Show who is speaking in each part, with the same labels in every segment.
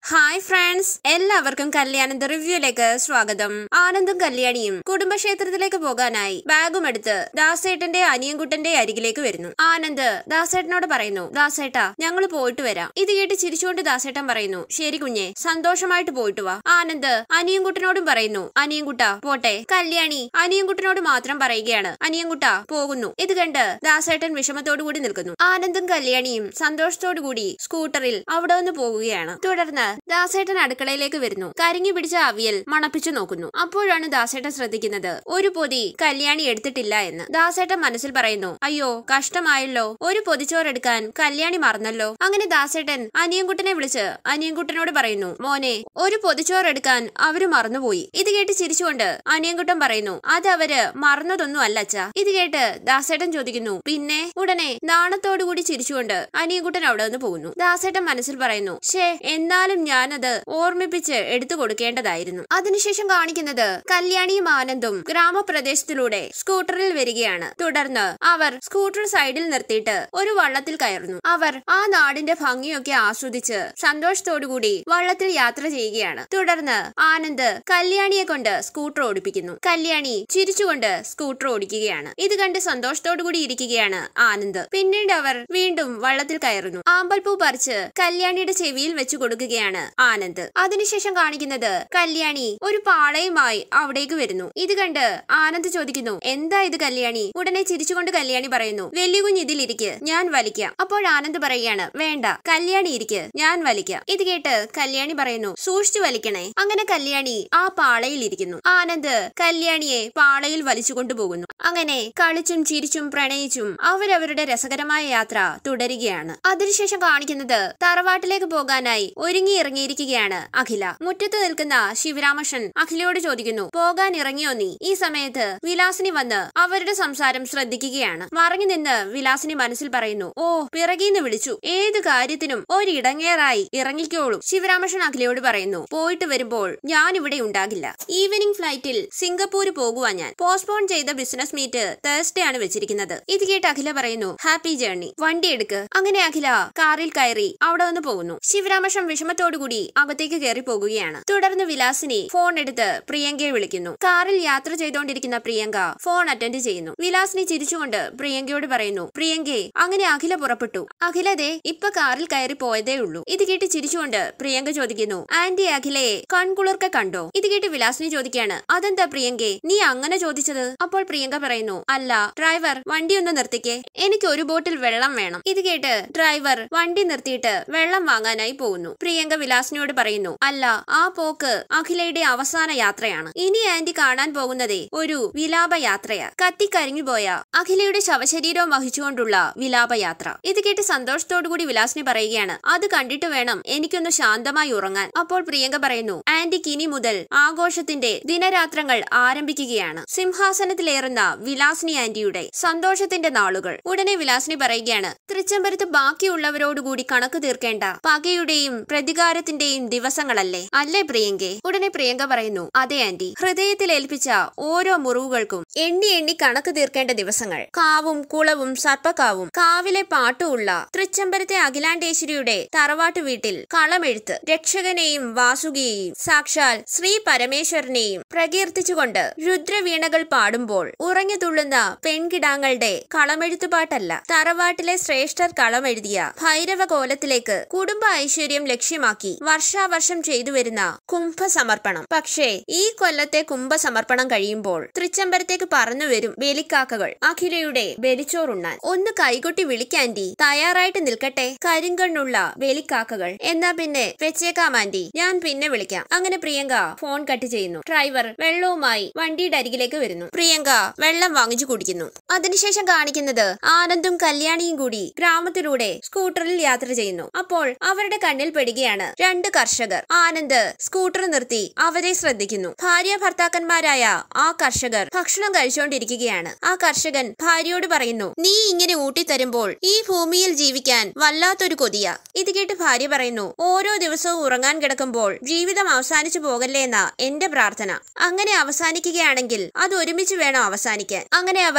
Speaker 1: hi friends എല്ലാവർക്കും കല്യാണന്റെ റിവ്യൂയിലേക്ക് സ്വാഗതം ആനന്ദും കല്യാണിയും കുടുംബക്ഷേത്രത്തിലേക്ക് പോകാനായി ബാഗും എടുത്ത് ദാസേട്ടന്റെ അനിയൻകുട്ടന്റെ അരികിലേക്ക് വരുന്നു ആനന്ദ് ദാസേട്ടനോട് പറയുന്നു ദാസേട്ടാ ഞങ്ങൾ പോയിട്ട് വരാം ഇത് കേട്ട് ചിരിച്ചുകൊണ്ട് ദാസേട്ടൻ പറയുന്നു ശരി കുഞ്ഞെ സന്തോഷമായിട്ട് പോയിട്ട് വാ ആനന്ദ് അനിയൻകുട്ടനോടും പറയുന്നു അനിയൻകുട്ട പോട്ടെ കല്യാണി അനിയൻകുട്ടനോട് മാത്രം പറയുകയാണ് അനിയൻകുട്ട പോകുന്നു ഇത് കണ്ട് ദാസേട്ടൻ വിഷമത്തോടു കൂടി നിൽക്കുന്നു ആനന്ദും കല്യാണിയും സന്തോഷത്തോടു കൂടി സ്കൂട്ടറിൽ അവിടെ നിന്ന് പോകുകയാണ് തുടർന്ന് ദാസേട്ടൻ അടുക്കളയിലേക്ക് വരുന്നു കരിഞ്ഞു പിടിച്ച അവിയൽ മണപ്പിച്ചു നോക്കുന്നു അപ്പോഴാണ് ദാസേട്ടൻ ശ്രദ്ധിക്കുന്നത് ഒരു പൊതി കല്യാണി എടുത്തിട്ടില്ല എന്ന് ദാസേട്ടൻ മനസ്സിൽ പറയുന്നു അയ്യോ കഷ്ടമായല്ലോ ഒരു പൊതിച്ചോറെടുക്കാൻ കല്യാണി മറന്നല്ലോ അങ്ങനെ ദാസേട്ടൻ അനിയൻകുട്ടനെ വിളിച്ച് അനിയൻകുട്ടനോട് പറയുന്നു മോനെ ഒരു പൊതിച്ചോറെടുക്കാൻ അവര് മറന്നുപോയി ഇത് കേട്ട് ചിരിച്ചുകൊണ്ട് അനിയൻകുട്ടൻ പറയുന്നു അത് അവര് മറന്നതൊന്നും അല്ല അച്ഛാ ഇത് കേട്ട് ദാസേട്ടൻ ചോദിക്കുന്നു പിന്നെ ഉടനെ നാണത്തോടുകൂടി ചിരിച്ചുകൊണ്ട് അനിയൻകുട്ടൻ അവിടെ നിന്ന് പോകുന്നു ദാസേട്ടൻ മനസ്സിൽ പറയുന്നു ഷേ എന്നാലും ഞാനത് ഓർമ്മിപ്പിച്ച് എടുത്തു കൊടുക്കേണ്ടതായിരുന്നു അതിനുശേഷം കാണിക്കുന്നത് കല്യാണിയും ആനന്ദും ഗ്രാമപ്രദേശത്തിലൂടെ സ്കൂട്ടറിൽ വരികയാണ് തുടർന്ന് അവർ സ്കൂട്ടർ സൈഡിൽ നിർത്തിയിട്ട് ഒരു വള്ളത്തിൽ കയറുന്നു അവർ ആ നാടിന്റെ ഭംഗിയൊക്കെ ആസ്വദിച്ച് സന്തോഷത്തോടുകൂടി വള്ളത്തിൽ യാത്ര ചെയ്യുകയാണ് തുടർന്ന് ആനന്ദ് കല്യാണിയെ കൊണ്ട് സ്കൂട്ടർ ഓടിപ്പിക്കുന്നു കല്യാണി ചിരിച്ചുകൊണ്ട് സ്കൂട്ടർ ഓടിക്കുകയാണ് ഇത് കണ്ട് സന്തോഷത്തോടുകൂടി ഇരിക്കുകയാണ് ആനന്ദ് പിന്നീട് അവർ വീണ്ടും വള്ളത്തിൽ കയറുന്നു ആമ്പൽപ്പൂ പറിച്ച് കല്യാണിയുടെ ചെവിയിൽ വെച്ചു കൊടുക്കുകയാണ് ആനന്ദ് അതിനുശേഷം കാണിക്കുന്നത് കല്യാണി ഒരു പാളയുമായി അവിടേക്ക് വരുന്നു ഇത് കണ്ട് ആനന്ദ് ചോദിക്കുന്നു എന്താ ഇത് കല്യാണി ഉടനെ ചിരിച്ചുകൊണ്ട് കല്യാണി പറയുന്നു വെല്ലുകുഞ്ഞ് ഇതിലിരിക്ക് ഞാൻ വലിക്കാം അപ്പോൾ ആനന്ദ് പറയുകയാണ് വേണ്ട കല്യാണി ഇരിക്ക് ഞാൻ വലിക്കാം ഇത് കേട്ട് കല്യാണി പറയുന്നു സൂക്ഷിച്ചു വലിക്കണേ അങ്ങനെ കല്യാണി ആ പാളയിൽ ഇരിക്കുന്നു ആനന്ദ് കല്യാണിയെ പാളയിൽ വലിച്ചു കൊണ്ടുപോകുന്നു അങ്ങനെ കളിച്ചും ചിരിച്ചും പ്രണയിച്ചും അവരവരുടെ രസകരമായ യാത്ര തുടരുകയാണ് അതിനുശേഷം കാണിക്കുന്നത് തറവാട്ടിലേക്ക് പോകാനായി ഒരുങ്ങി ഇറങ്ങിയിരിക്കുകയാണ് അഖില മുറ്റത്ത് നിൽക്കുന്ന ശിവരാമകൃഷ്ണൻ അഖിലയോട് ചോദിക്കുന്നു പോകാൻ ഇറങ്ങിയോ നീ ഈ സമയത്ത് വിലാസിനി വന്ന് അവരുടെ സംസാരം ശ്രദ്ധിക്കുകയാണ് മറങ്ങി നിന്ന് വിലാസിനി മനസ്സിൽ പറയുന്നു ഓ പിറകീന്ന് വിളിച്ചു ഏത് കാര്യത്തിനും ഒരിടങ്ങേറായി ഇറങ്ങിക്കോളൂ ശിവരാമകൃഷ്ണൻ അഖിലയോട് പറയുന്നു പോയിട്ട് വരുമ്പോൾ ഞാൻ ഇവിടെ ഉണ്ടാകില്ല ഈവനിംഗ് ഫ്ലൈറ്റിൽ സിംഗപ്പൂര് പോകുവാൻ ഞാൻ പോസ്റ്റ്പോൺ ചെയ്ത ബിസിനസ് മീറ്റ് തേഴ്സ്ഡേ ആണ് വെച്ചിരിക്കുന്നത് ഇത് കേട്ട് അഖില പറയുന്നു ഹാപ്പി ജേർണി വണ്ടി എടുക്ക് അങ്ങനെ അഖില കാറിൽ കയറി അവിടെ നിന്ന് പോകുന്നു ശിവരാമകൃഷ്ണൻ വിഷമത്തോടുകൂടി അകത്തേക്ക് കയറി പോകുകയാണ് തുടർന്ന് വിലാസിനി ഫോൺ എടുത്ത് പ്രിയങ്കയെ വിളിക്കുന്നു കാറിൽ യാത്ര ചെയ്തുകൊണ്ടിരിക്കുന്ന പ്രിയങ്ക ഫോൺ അറ്റൻഡ് ചെയ്യുന്നു വിലാസിനി ചിരിച്ചുകൊണ്ട് പ്രിയങ്കയോട് പറയുന്നു പ്രിയങ്കെ അങ്ങനെ അഖില പുറപ്പെട്ടു അഖില ദേ ഇപ്പൊ കാറിൽ കയറി പോയതേ ഉള്ളൂ ഇത് കേട്ട് ചിരിച്ചുകൊണ്ട് പ്രിയങ്ക ചോദിക്കുന്നു ആന്റി അഖിലയെ കൺകുളിർക്കെ കണ്ടോ ഇത് കേട്ട് വിലാസിനി ചോദിക്കാണ് അതെന്താ പ്രിയങ്കെ നീ അങ്ങനെ ചോദിച്ചത് അപ്പോൾ പ്രിയങ്ക പറയുന്നു അല്ല ഡ്രൈവർ വണ്ടി ഒന്ന് നിർത്തിക്കേ എനിക്ക് ഒരു ബോട്ടിൽ വെള്ളം വേണം ഇത് കേട്ട് ഡ്രൈവർ വണ്ടി നിർത്തിയിട്ട് വെള്ളം വാങ്ങാനായി പോകുന്നു പ്രിയങ്ക വിലാസിനിയോട് പറയുന്നു അല്ല ആ പോക്ക് അഖിലയുടെ അവസാന യാത്രയാണ് ഇനി ആന്റി കാണാൻ പോകുന്നതേ ഒരു വിലാപ യാത്രയാ കത്തിക്കരിഞ്ഞു പോയ അഖിലയുടെ ശവശരീരവും വഹിച്ചുകൊണ്ടുള്ള വിലാപയാത്ര ഇത് കേട്ട് സന്തോഷത്തോടുകൂടി വിലാസിനി പറയുകയാണ് അത് കണ്ടിട്ട് വേണം എനിക്കൊന്ന് ശാന്തമായി ഉറങ്ങാൻ അപ്പോൾ പ്രിയങ്ക പറയുന്നു ആന്റിക്ക് ഇനി മുതൽ ആഘോഷത്തിന്റെ ദിനരാത്രങ്ങൾ ആരംഭിക്കുകയാണ് സിംഹാസനത്തിലേറുന്ന വിലാസിനി ആന്റിയുടെ സന്തോഷത്തിന്റെ നാളുകൾ ഉടനെ വിലാസിനി പറയുകയാണ് തൃച്ചംബരത്ത് ബാക്കിയുള്ളവരോടുകൂടി കണക്ക് തീർക്കേണ്ട പകയുടെയും പ്രതികാരത്തിന്റെയും ദിവസങ്ങളല്ലേ അല്ലേ പ്രിയങ്കെ ഉടനെ പ്രിയങ്ക പറയുന്നു അതെ ആന്റി ഹൃദയത്തിൽ ഏൽപ്പിച്ച ഓരോ മുറിവുകൾക്കും എണ്ണി എണ്ണി കണക്ക് തീർക്കേണ്ട ദിവസങ്ങൾ കാവും കുളവും സർപ്പക്കാവും കാവിലെ പാട്ടുമുള്ള തൃച്ചംബരത്തെ അഖിലാണ്ടേശ്വരിയുടെ തറവാട്ടു വീട്ടിൽ കളമെഴുത്ത് രക്ഷകനെയും വാസുകിയെയും സാക്ഷാൽ ശ്രീ പരമേശ്വരനെയും പ്രകീർത്തിച്ചുകൊണ്ട് രുദ്രവീണകൾ പാടുമ്പോൾ ഉറഞ്ഞു തുള്ളുന്ന പെൺകിടാങ്ങളുടെ കളമെഴുത്തുപാട്ടല്ല തറവാട്ടിലെ ശ്രേഷ്ഠർ കളമെഴുതിയ ഭൈരവ കോലത്തിലേക്ക് കുടുംബ ഐശ്വര്യം ലക്ഷ്യമാക്കി വർഷാവർഷം ചെയ്തു വരുന്ന കുംഭസമർപ്പണം പക്ഷേ ഈ കൊല്ലത്തെ കുംഭസമർപ്പണം കഴിയുമ്പോൾ തൃച്ചംബരത്തേക്ക് പറന്നു വരും ബലിക്കാക്കകൾ അഖിലയുടെ ബലിച്ചോറുണ്ണാൻ ഒന്ന് കൈകൊട്ടി വിളിക്കാൻറ്റി തയ്യാറായിട്ട് നിൽക്കട്ടെ കരിങ്കണ്ണുള്ള ബലിക്കാക്കകൾ എന്നാ പിന്നെ വെച്ചേക്കാം ആന്റി ഞാൻ പിന്നെ വിളിക്കാം അങ്ങനെ പ്രിയങ്ക ഫോൺ കട്ട് ചെയ്യുന്നു ഡ്രൈവർ വെള്ളവുമായി വണ്ടിയുടെ അരികിലേക്ക് വരുന്നു പ്രിയങ്ക വെള്ളം വാങ്ങിച്ചു കുടിക്കുന്നു അതിനുശേഷം കാണിക്കുന്നത് ആനന്ദും കല്യാണിയും കൂടി ഗ്രാമത്തിലൂടെ സ്കൂട്ടറിൽ യാത്ര ചെയ്യുന്നു അപ്പോൾ അവരുടെ കണ്ണിൽ പെടുകയാണ് രണ്ട് കർഷകർ ആനന്ദ് സ്കൂട്ടർ നിർത്തി അവരെ ശ്രദ്ധിക്കുന്നു ഭാര്യ ഭർത്താക്കന്മാരായ ആ കർഷകർ ഭക്ഷണം കഴിച്ചുകൊണ്ടിരിക്കുകയാണ് ആ കർഷകൻ ഭാര്യയോട് പറയുന്നു നീ ഇങ്ങനെ ഊട്ടിത്തരുമ്പോൾ ഈ ഭൂമിയിൽ ജീവിക്കാൻ വല്ലാത്തൊരു കൊതിയ ഇത് കേട്ട് ഭാര്യ പറയുന്നു ഓരോ ദിവസവും ഉറങ്ങാൻ കിടക്കുമ്പോൾ ജീവിതം അവസാനിച്ചു പോകല്ലേ എന്നാ എന്റെ പ്രാർത്ഥന അങ്ങനെ അവസാനിക്കുകയാണെങ്കിൽ അത് ഒരുമിച്ച് വേണം അവസാനിക്കാൻ അങ്ങനെ അവർ ഒരു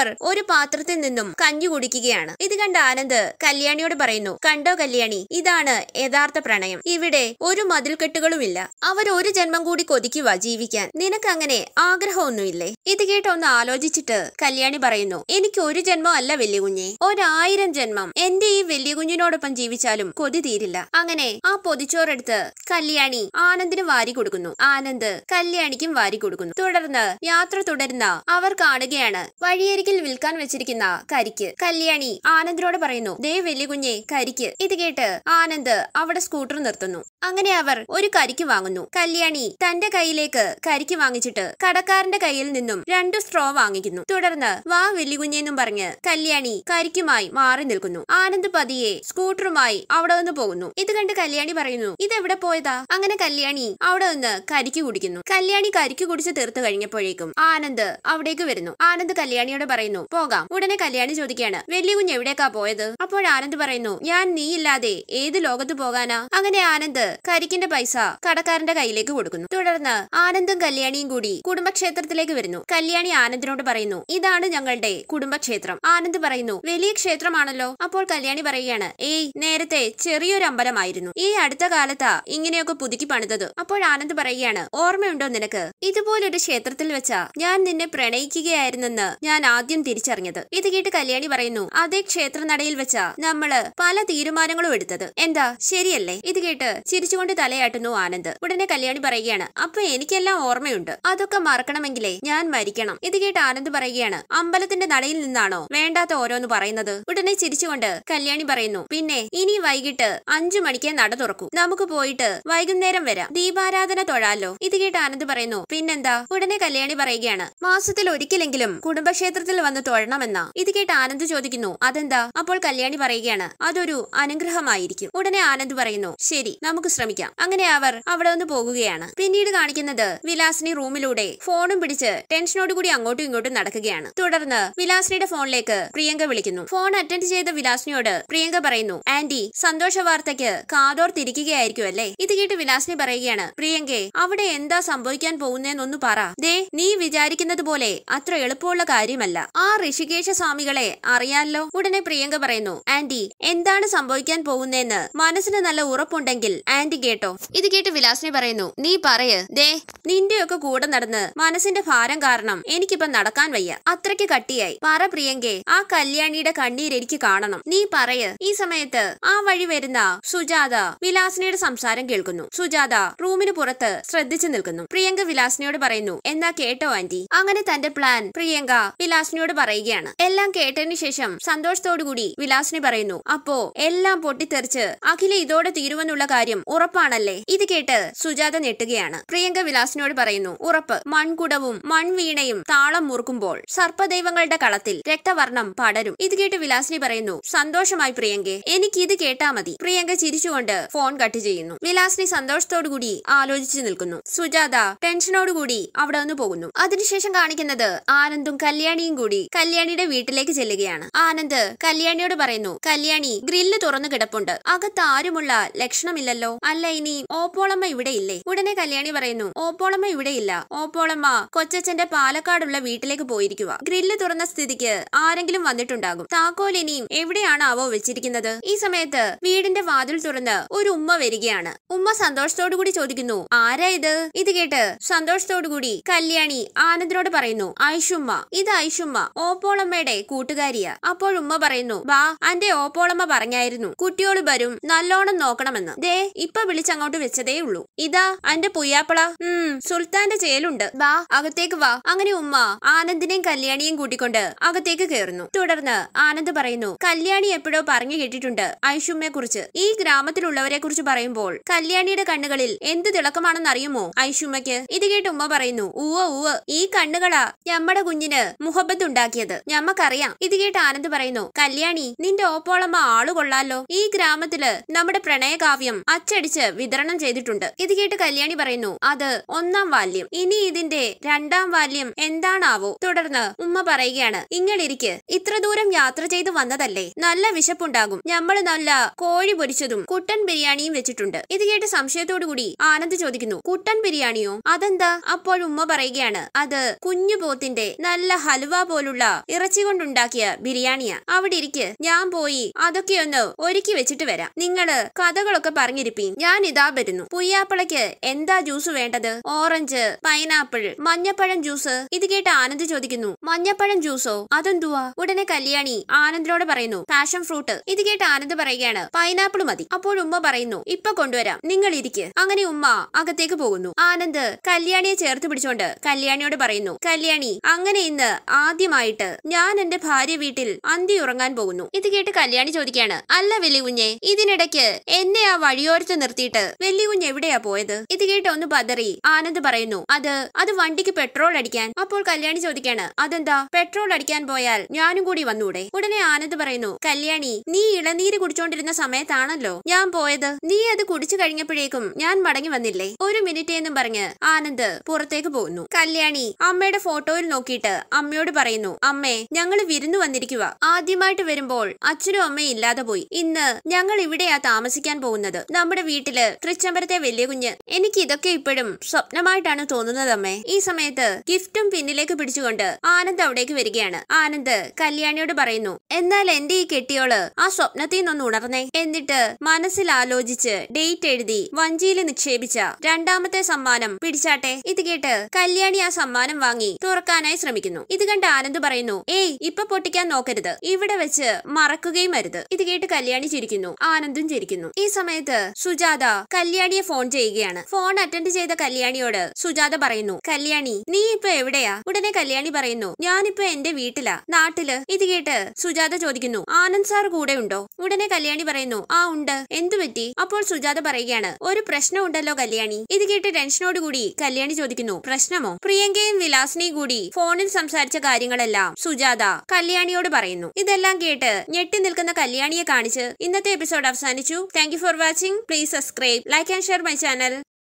Speaker 1: പാത്രത്തിൽ നിന്നും കഞ്ഞി കുടിക്കുകയാണ് ഇത് കണ്ട ആനന്ദ് കല്യാണിയോട് പറയുന്നു കണ്ടോ കല്യാണി ഇതാണ് യഥാർത്ഥ പ്രണയം ഇവിടെ ഒരു മതിൽക്കെട്ടുകളുമില്ല അവർ ഒരു ജന്മം കൂടി കൊതിക്കുക ജീവിക്കാൻ നിനക്ക് അങ്ങനെ ആഗ്രഹമൊന്നുമില്ലേ ഇത് കേട്ട് ഒന്ന് ആലോചിച്ചിട്ട് കല്യാണി പറയുന്നു എനിക്ക് ഒരു ജന്മം അല്ല വലിയ കുഞ്ഞെ ഒരായിരം ജന്മം എന്റെ ഈ വലിയ കുഞ്ഞിനോടൊപ്പം ജീവിച്ചാലും കൊതി തീരില്ല അങ്ങനെ ആ പൊതിച്ചോറെടുത്ത് കല്യാണി ആനന്ദിന് വാരി കൊടുക്കുന്നു ആനന്ദ് കല്യാണിക്കും വാരി കൊടുക്കുന്നു തുടർന്ന് യാത്ര തുടരുന്ന അവർ കാണുകയാണ് വഴിയരികിൽ വിൽക്കാൻ വെച്ചിരിക്കുന്ന കരിക്ക് കല്യാണി ആനന്ദിനോട് പറയുന്നു ദേ വലിയ കുഞ്ഞെ കരിക്ക് ഇത് കേട്ട് ആനന്ദ് അവിടെ സ്കൂട്ടർ നിർത്തുന്നു അങ്ങനെ അവർ ഒരു കരിക്ക് വാങ്ങുന്നു കല്യാണി തന്റെ കയ്യിലേക്ക് കരിക്ക് വാങ്ങിച്ചിട്ട് കടക്കാരന്റെ കയ്യിൽ നിന്നും രണ്ടു സ്ട്രോ വാങ്ങിക്കുന്നു തുടർന്ന് വാ വലിയ കുഞ്ഞെന്നും പറഞ്ഞ് കല്യാണി കരിക്കുമായി മാറി നിൽക്കുന്നു ആനന്ദ് പതിയെ സ്കൂട്ടറുമായി അവിടെ നിന്ന് പോകുന്നു ഇത് കണ്ട് കല്യാണി പറയുന്നു ഇതെവിടെ പോയതാ അങ്ങനെ കല്യാണി അവിടെ നിന്ന് കരിക്ക് കുടിക്കുന്നു കല്യാണി കരിക്ക് കുടിച്ച് തീർത്തു കഴിഞ്ഞപ്പോഴേക്കും ആനന്ദ് അവിടേക്ക് വരുന്നു ആനന്ദ് കല്യാണിയോട് പറയുന്നു പോകാം ഉടനെ കല്യാണി ചോദിക്കുകയാണ് വലിയ കുഞ്ഞ് എവിടേക്കാ പോയത് അപ്പോൾ ആനന്ദ് പറയുന്നു ഞാൻ നീ ഇല്ലാതെ ഏത് ലോകത്ത് പോകാനാ അങ്ങനെ ആനന്ദ് കരിക്കിന്റെ പൈസ കടക്കാരന്റെ കയ്യിലേക്ക് കൊടുക്കുന്നു തുടർന്ന് ആനന്ദും കല്യാണിയും കൂടി കുടുംബക്ഷേത്രത്തിലേക്ക് വരുന്നു കല്യാണി ആനന്ദിനോട് പറയുന്നു ഇതാണ് ഞങ്ങളുടെ കുടുംബക്ഷേത്രം ആനന്ദ് പറയുന്നു വലിയ ക്ഷേത്രമാണല്ലോ അപ്പോൾ കല്യാണി പറയുകയാണ് ഏയ് നേരത്തെ ചെറിയൊരു അമ്പലമായിരുന്നു ഈ അടുത്ത കാലത്താ ഇങ്ങനെയൊക്കെ പുതുക്കി പണിതത് അപ്പോൾ ആനന്ദ് പറയുകയാണ് ഓർമ്മയുണ്ടോ നിനക്ക് ഇതുപോലൊരു ക്ഷേത്രത്തിൽ വെച്ചാ ഞാൻ നിന്നെ പ്രണയിക്കുകയായിരുന്നെന്ന് ഞാൻ ആദ്യം തിരിച്ചറിഞ്ഞത് ഇത് കേട്ട് കല്യാണി പറയുന്നു അതേ ക്ഷേത്രനടയിൽ വെച്ചാ നമ്മള് പല തീരുമാനങ്ങളും എടുത്തത് എന്താ ശരിയല്ലേ ഇത് കേട്ട് ചിരിച്ചുകൊണ്ട് തലയാട്ടുന്നു ആനന്ദ് ഉടനെ കല്യാണി പറയുകയാണ് അപ്പൊ എനിക്കെല്ലാം ഓർമ്മയുണ്ട് അതൊക്കെ മറക്കണമെങ്കിലേ ഞാൻ മരിക്കണം ഇത് കേട്ട് ആനന്ദ് പറയുകയാണ് അമ്പലത്തിന്റെ നടയിൽ നിന്നാണോ വേണ്ടാത്ത ഓരോന്ന് പറയുന്നത് ഉടനെ ചിരിച്ചുകൊണ്ട് കല്യാണി പറയുന്നു പിന്നെ ഇനി വൈകിട്ട് അഞ്ചു മണിക്ക് നട തുറക്കൂ നമുക്ക് പോയിട്ട് വൈകുന്നേരം വരാം ദീപാരാധന തൊഴാലോ ഇത് കേട്ട് ആനന്ദ് പറയുന്നു പിന്നെന്താ ഉടനെ കല്യാണി പറയുകയാണ് മാസത്തിൽ ഒരിക്കലെങ്കിലും കുടുംബക്ഷേത്രത്തിൽ വന്ന് തൊഴണമെന്ന ഇത് കേട്ട് ആനന്ദ് ചോദിക്കുന്നു അതെന്താ അപ്പോൾ കല്യാണി പറയുകയാണ് അതൊരു അനുഗ്രഹമായിരിക്കും ഉടനെ ആനന്ദ് പറയുന്നു ശരി നമുക്ക് ശ്രമിക്കാം അങ്ങനെ അവർ അവിടെ നിന്ന് പോകുകയാണ് പിന്നീട് കാണിക്കുന്നത് വിലാസിനി റൂമിലൂടെ ഫോണും പിടിച്ച് ടെൻഷനോടുകൂടി അങ്ങോട്ടും ഇങ്ങോട്ടും നടക്കുകയാണ് തുടർന്ന് വിലാസിനിയുടെ ഫോണിലേക്ക് പ്രിയങ്ക വിളിക്കുന്നു ഫോൺ അറ്റൻഡ് ചെയ്ത വിലാസിനിയോട് പ്രിയങ്ക പറയുന്നു ആന്റി സന്തോഷ വാർത്തയ്ക്ക് കാതോർത്തിരിക്കുകയായിരിക്കും അല്ലേ ഇത് കേട്ട് വിലാസിനി പറയുകയാണ് പ്രിയങ്കെ അവിടെ എന്താ സംഭവിക്കാൻ പോകുന്നതെന്നൊന്ന് പറ ദേ നീ വിചാരിക്കുന്നത് പോലെ അത്ര എളുപ്പമുള്ള കാര്യമല്ല ആ ഋഷികേശ സ്വാമികളെ അറിയാലോ ഉടനെ പ്രിയങ്ക പറയുന്നു ആന്റി എന്താണ് സംഭവിക്കാൻ പോകുന്നതെന്ന് മനസ്സിന് നല്ല ഉറപ്പുണ്ടെങ്കിൽ ആന്റി കേട്ടോ ഇത് കേട്ട് വിലാസിനി പറയുന്നു നീ പറയ് ദേ നിന്റെയൊക്കെ കൂടെ നടന്ന് മനസ്സിന്റെ ഭാരം കാരണം എനിക്കിപ്പം നടക്കാൻ വയ്യ അത്രയ്ക്ക് കട്ടിയായി പറ പ്രിയങ്കെ ആ കല്യാണിയുടെ കണ്ണീര് എനിക്ക് കാണണം നീ പറയ് ഈ സമയത്ത് ആ വഴി വരുന്ന സുജാത വിലാസിനിയുടെ സംസാരം കേൾക്കുന്നു സുജാത റൂമിന് പുറത്ത് ശ്രദ്ധിച്ചു നിൽക്കുന്നു പ്രിയങ്ക വിലാസിനിയോട് പറയുന്നു എന്നാ കേട്ടോ ആന്റി അങ്ങനെ തന്റെ പ്ലാൻ പ്രിയങ്ക വിലാസിനിയോട് പറയുകയാണ് എല്ലാം കേട്ടതിന് ശേഷം സന്തോഷത്തോടുകൂടി വിലാസിനി പറയുന്നു അപ്പോ എല്ലാം പൊട്ടിത്തെറിച്ച് അഖില ഇതോടെ തീരുമെന്നുള്ള കാര്യം ഉറപ്പാണല്ലേ ഇത് കേട്ട് സുജാത ഞെട്ടുകയാണ് പ്രിയങ്ക വിലാസിനോട് പറയുന്നു ഉറപ്പ് മൺകുടവും മൺവീണയും താളം മുറുക്കുമ്പോൾ സർപ്പദൈവങ്ങളുടെ കളത്തിൽ രക്തവർണം പടരും ഇത് കേട്ട് വിലാസിനി പറയുന്നു സന്തോഷമായി പ്രിയങ്കെ എനിക്ക് ഇത് കേട്ടാ മതി പ്രിയങ്ക ചിരിച്ചുകൊണ്ട് ഫോൺ കട്ട് ചെയ്യുന്നു വിലാസിനി സന്തോഷത്തോടുകൂടി ആലോചിച്ചു നിൽക്കുന്നു സുജാത ടെൻഷനോടുകൂടി അവിടെ നിന്ന് പോകുന്നു അതിനുശേഷം കാണിക്കുന്നത് ആനന്ദും കല്യാണിയും കൂടി കല്യാണിയുടെ വീട്ടിലേക്ക് ചെല്ലുകയാണ് ആനന്ദ് കല്യാണിയോട് പറയുന്നു കല്യാണി ഗ്രില്ല് തുറന്നു കിടപ്പുണ്ട് അകത്ത് ആരുമുള്ള ലക്ഷണമില്ലല്ലോ അല്ല ഇനി ഓപ്പോളമ്മ ഇവിടെ ഇല്ലേ ഉടനെ കല്യാണി പറയുന്നു ഓപ്പോളമ്മ ഇവിടെ ഇല്ല ഓപ്പോളമ്മ കൊച്ചച്ഛന്റെ പാലക്കാടുള്ള വീട്ടിലേക്ക് പോയിരിക്കുക ഗ്രില്ല് തുറന്ന സ്ഥിതിക്ക് ആരെങ്കിലും വന്നിട്ടുണ്ടാകും താക്കോൽ ഇനിയും എവിടെയാണാവോ വെച്ചിരിക്കുന്നത് ഈ സമയത്ത് വീടിന്റെ വാതിൽ തുറന്ന് ഒരു ഉമ്മ വരികയാണ് ഉമ്മ സന്തോഷത്തോടു കൂടി ചോദിക്കുന്നു ആരാ ഇത് ഇത് കേട്ട് സന്തോഷത്തോടു കൂടി കല്യാണി ആനന്ദിനോട് പറയുന്നു ഐഷുമ്മ ഇത് ഐഷുമ്മ ഓപ്പോളമ്മയുടെ കൂട്ടുകാരിയാ അപ്പോൾ ഉമ്മ പറയുന്നു ബാ അന്റെ ഓപ്പോളമ്മ പറഞ്ഞായിരുന്നു കുട്ടിയോള് വരും നല്ലോണം നോക്കണമെന്ന് ദേ ഇപ്പൊ വിളിച്ചങ്ങോട്ട് വെച്ചതേ ഉള്ളൂ ഇതാ അന്റെ പുയ്യാപ്പള ഉം സുൽത്താന്റെ ചേലുണ്ട് ബാ അകത്തേക്ക് വാ അങ്ങനെ ഉമ്മ ആനന്ദിനെയും കല്യാണിയെയും കൂട്ടിക്കൊണ്ട് അകത്തേക്ക് കയറുന്നു തുടർന്ന് ആനന്ദ് പറയുന്നു കല്യാണി എപ്പോഴോ പറഞ്ഞു കേട്ടിട്ടുണ്ട് ഐഷുമ്മയെ കുറിച്ച് ഈ ഗ്രാമത്തിലുള്ളവരെ കുറിച്ച് പറയുമ്പോൾ കല്യാണിയുടെ കണ്ണുകളിൽ എന്ത് തിളക്കമാണെന്ന് അറിയുമോ ഐഷുമ്മയ്ക്ക് ഇത് കേട്ട് ഉമ്മ പറയുന്നു ഊവ ഊവ ഈ കണ്ണുകളാ ഞമ്മടെ കുഞ്ഞിന് മുഹബത്ത് ഉണ്ടാക്കിയത് ഞമ്മക്കറിയാം ഇത് കേട്ട് ആനന്ദ് പറയുന്നു കല്യാണി നിന്റെ ഓപ്പോളമ്മ ആളു കൊള്ളാലോ ഈ ഗ്രാമത്തില് നമ്മുടെ പ്രണയകാവ്യം അച്ചടിച്ച് വിതരണം ചെയ്തിട്ടുണ്ട് ഇത് കേട്ട് കല്യാണി പറയുന്നു അത് ഒന്നാം വാല്യം ഇനി ഇതിന്റെ രണ്ടാം വാല്യം എന്താണാവോ തുടർന്ന് ഉമ്മ പറയുകയാണ് ഇങ്ങളിരിക്ക് ഇത്ര ദൂരം യാത്ര ചെയ്ത് വന്നതല്ലേ നല്ല വിശപ്പുണ്ടാകും ഞമ്മള് നല്ല കോഴി പൊരിച്ചതും കുട്ടൻ ബിരിയാണിയും വെച്ചിട്ടുണ്ട് ഇത് കേട്ട് സംശയത്തോടു കൂടി ആനന്ദ് ചോദിക്കുന്നു കുട്ടൻ ബിരിയാണിയോ അതെന്താ അപ്പോൾ ഉമ്മ പറയുകയാണ് അത് കുഞ്ഞു പോത്തിന്റെ നല്ല ഹലുവ പോലുള്ള ഇറച്ചി കൊണ്ടുണ്ടാക്കിയ ബിരിയാണിയാ അവിടെ ഇരിക്ക് ഞാൻ പോയി അതൊക്കെ ഒന്ന് ഒരുക്കി വെച്ചിട്ട് വരാം നിങ്ങള് കഥകളൊക്കെ പറഞ്ഞിരിപ്പീൻ ഞാൻ ഇതാ വരുന്നു പുയ്യാപ്പിളയ്ക്ക് എന്താ ജ്യൂസ് വേണ്ടത് ഓറഞ്ച് പൈനാപ്പിൾ മഞ്ഞപ്പഴം ജ്യൂസ് ഇത് കേട്ട് ആനന്ദ് ചോദിക്കുന്നു മഞ്ഞപ്പഴം ജ്യൂസോ അതെന്തുവാ ഉടനെ കല്യാണി ആനന്ദിനോട് പറയുന്നു പാഷൻ ഫ്രൂട്ട് ഇത് കേട്ട് ആനന്ദ് പറയുകയാണ് പൈനാപ്പിൾ മതി അപ്പോൾ ഉമ്മ പറയുന്നു ഇപ്പൊ കൊണ്ടുവരാം നിങ്ങൾ ഇരിക്ക് അങ്ങനെ ഉമ്മ അകത്തേക്ക് പോകുന്നു ആനന്ദ് കല്യാണിയെ ചേർത്ത് പിടിച്ചോണ്ട് കല്യാണിയോട് പറയുന്നു കല്യാണി അങ്ങനെ ഇന്ന് ആദ്യമായിട്ട് ഞാൻ എന്റെ ഭാര്യ വീട്ടിൽ അന്തി ഉറങ്ങാൻ പോകുന്നു ഇത് കേട്ട് കല്യാണി ചോദിക്കാണ് അല്ല വെല്ലികുഞ്ഞെ ഇതിനിടയ്ക്ക് എന്നെ ആ വഴിയോരത്ത് നിർത്തിയിട്ട് വെല്ലികുഞ്ഞ് എവിടെയാ പോയത് ഇത് കേട്ട് ഒന്ന് പതറി ആനന്ദ് പറയുന്നു അത് അത് വണ്ടിക്ക് പെട്രോൾ അടിക്കാൻ അപ്പോൾ കല്യാണി ചോദിക്കാണ് അതെന്താ പെട്രോൾ അടിക്കാൻ പോയാൽ ഞാനും കൂടി വന്നൂടെ ഉടനെ ആനന്ദ് പറയുന്നു കല്യാണി നീ ഇളനീര് കുടിച്ചോണ്ടിരുന്ന സമയത്താണല്ലോ ഞാൻ പോയത് നീ അത് കുടിച്ചു കഴിഞ്ഞപ്പോഴേക്കും ഞാൻ മടങ്ങി വന്നില്ലേ ഒരു മിനിറ്റ് എന്നും പറഞ്ഞ് ആനന്ദ് പുറത്തേക്ക് പോകുന്നു കല്യാണി അമ്മയുടെ ഫോട്ടോയിൽ നോക്കിയിട്ട് അമ്മയോട് പറയുന്നു അമ്മേ ഞങ്ങൾ വിരുന്നു വന്നിരിക്കുക ആദ്യമായിട്ട് വരുമ്പോൾ അച്ഛനും അമ്മയും ഇല്ലാതെ പോയി ഇന്ന് ഞങ്ങൾ ഇവിടെയാ താമസിക്കാൻ പോകുന്നത് നമ്മുടെ വീട്ടില് തൃച്ചമ്പരത്തെ വലിയ കുഞ്ഞ് എനിക്ക് ഇതൊക്കെ ഇപ്പോഴും സ്വപ്നമായിട്ടാണ് തോന്നുന്നത് അമ്മേ ഈ സമയത്ത് ഗിഫ്റ്റും പിന്നിലേക്ക് പിടിച്ചുകൊണ്ട് ആനന്ദ് അവിടേക്ക് വരികയാണ് ആനന്ദ് കല്യാണിയോട് പറയുന്നു എന്നാൽ എന്റെ ഈ കെട്ടിയോള് ആ സ്വപ്നത്തിൽ നിന്നൊന്ന് ഉണർന്നേ എന്നിട്ട് മനസ്സിൽ ആലോചിച്ച് ഡേറ്റ് എഴുതി വഞ്ചിയിൽ നിക്ഷേപിച്ച രണ്ടാമത്തെ സമ്മാനം പിടിച്ചാട്ടെ ഇത് കേട്ട് കല്യാണി ആ സമ്മാനം വാങ്ങി തുറക്കാനായി ശ്രമിക്കുന്നു ഇത് കണ്ട് ആനന്ദ് പറയുന്നു ഏയ് ഇപ്പൊ പൊട്ടിക്കാൻ നോക്കരുത് ഇവിടെ വെച്ച് മറക്കുകയും അരുത് ഇത് കേട്ട് കല്യാണി ചിരിക്കുന്നു ആനന്ദും ചിരിക്കുന്നു ഈ സമയത്ത് സുജാത കല്യാണിയെ ഫോൺ ചെയ്യുകയാണ് ഫോൺ അറ്റൻഡ് ചെയ്ത കല്യാണിയോട് സുജാത പറയുന്നു കല്യാണി നീ ഇപ്പൊ എവിടെയാ ഉടനെ കല്യാണി പറയുന്നു ഞാനിപ്പോ എന്റെ വീട്ടിലാ നാട്ടില് ഇത് കേട്ട് സുജാത ചോദിക്കുന്നു ആനന്ദ് സാർ കൂടെ ഉണ്ടോ ഉടനെ കല്യാണി പറയുന്നു ആ ഉണ്ട് എന്തു പറ്റി അപ്പോൾ സുജാത പറയുകയാണ് ഒരു പ്രശ്നം ഉണ്ടല്ലോ കല്യാണി ഇത് കേട്ട് ടെൻഷനോട് കൂടി കല്യാണി ചോദിക്കുന്നു പ്രശ്നമോ പ്രിയങ്കയും വിലാസിനെയും കൂടി ഫോണിൽ സംസാരിച്ച കാര്യങ്ങളെല്ലാം സുജാത കല്യാണിയോട് പറയുന്നു ഇതെല്ലാം കേട്ട് ഞെട്ടി നിൽക്കുന്ന കല്യാണിയെ കാണിച്ച് ഇന്നത്തെ എപ്പിസോഡ് അവസാനിച്ചു thank for watching please subscribe like and share my channel